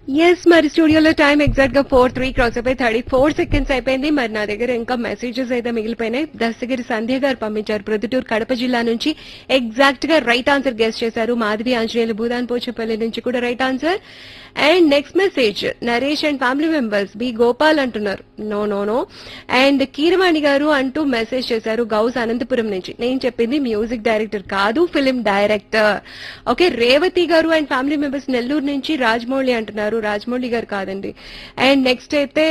yes మరి స్టూడియోలో time exact గా ఫోర్ త్రీ క్రాస్ అయిపోయి థర్టీ ఫోర్ సెకండ్స్ అయిపోయింది మరి నా దగ్గర ఇంకా మెసేజెస్ అయితే మిగిలిపోయినాయి దస్తగిరి సంధ్య గారు పంపించారు ప్రొద్దుటూరు కడప జిల్లా నుంచి ఎగ్జాక్ట్ గా రైట్ ఆన్సర్ గెస్ట్ చేశారు మాధవి ఆంజనేయులు భూదాన్ పోచపల్లి నుంచి కూడా right answer and next message Naresh and family members B Gopal అంటున్నారు no no no and Keeravani garu అంటూ మెసేజ్ చేశారు గౌస్ అనంతపురం నుంచి నేను చెప్పింది మ్యూజిక్ డైరెక్టర్ కాదు film director okay Revathi garu and family members Nellore నుంచి రాజమౌళి అంటున్నారు రాజమౌళి గారు కాదండి అండ్ నెక్స్ట్ అయితే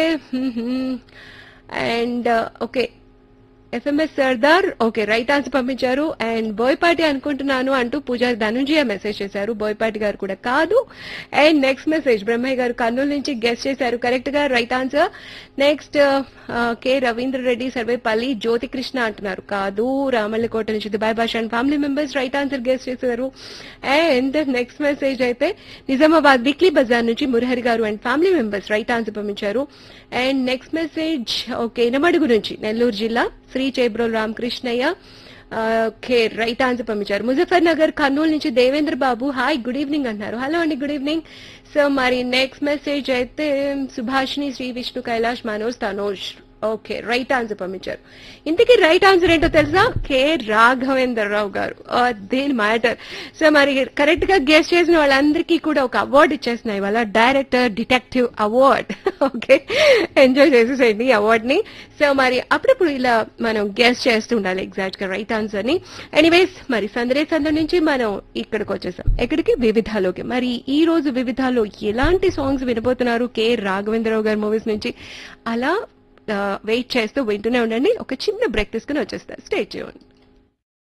అండ్ ఓకే ఎఫ్ఎంఎస్ సర్దార్ ఓకే రైట్ ఆన్సర్ పంపించారు అండ్ బోయపాటి అనుకుంటున్నాను అంటూ పూజారి ధనుంజయ మెసేజ్ చేశారు బోయపాటి గారు కూడా కాదు అండ్ నెక్స్ట్ మెసేజ్ బ్రహ్మయ్య గారు కర్నూలు నుంచి గెస్ట్ చేశారు కరెక్ట్ గా right answer next K Ravindra Reddy Sarvepalli Jyothi Krishna అంటున్నారు కాదు రామల్లకోట నుంచి Dubai Basha and family members right answer guessed చేశారు అండ్ నెక్స్ట్ మెసేజ్ అయితే నిజామాబాద్ వీక్లీ బజార్ నుంచి Murahari garu and family members right answer పంపించారు and next message okay Inamadugu నుంచి నెల్లూరు జిల్లా Sri Chebrol Ramakrishnaiah okay right answer పంపించారు ముజఫర్ నగర్ కర్నూలు నుంచి Devendra Babu hi good evening అంటున్నారు హలో అండి గుడ్ ఈవినింగ్ సో మరి నెక్స్ట్ మెసేజ్ అయితే Subhashini Sri Vishnu Kailash Manoj Tanoj okay right answer పంపించారు ఇంతకీ రైట్ ఆన్సర్ ఏంటో తెలుసా కే రాఘవేంద్ర రావు గారు దీని మ్యాటర్ సో మరి కరెక్ట్ గా గెస్ట్ చేసిన వాళ్ళందరికీ కూడా ఒక అవార్డు ఇచ్చేస్తున్నాయి వాళ్ళ director detective award okay enjoy చేసేసేయండి ఈ అవార్డ్ ని సో మరి అప్పుడప్పుడు ఇలా మనం గెస్ట్ చేస్తూ ఉండాలి ఎగ్జాక్ట్ గా రైట్ ఆన్సర్ ని ఎనీవేస్ మరి సందరే సందర్ నుంచి మనం ఇక్కడికి వచ్చేసాం ఎక్కడికి వివిధాలోకి మరి ఈ రోజు వివిధాలో ఎలాంటి సాంగ్స్ వినబోతున్నారు కె రాఘవేంద్రరావు గారి మూవీస్ నుంచి అలా వెయిట్ చేస్తూ వింటూనే ఉండండి ఒక చిన్న బ్రేక్ తీసుకుని వచ్చేస్తారు స్టే చేయండి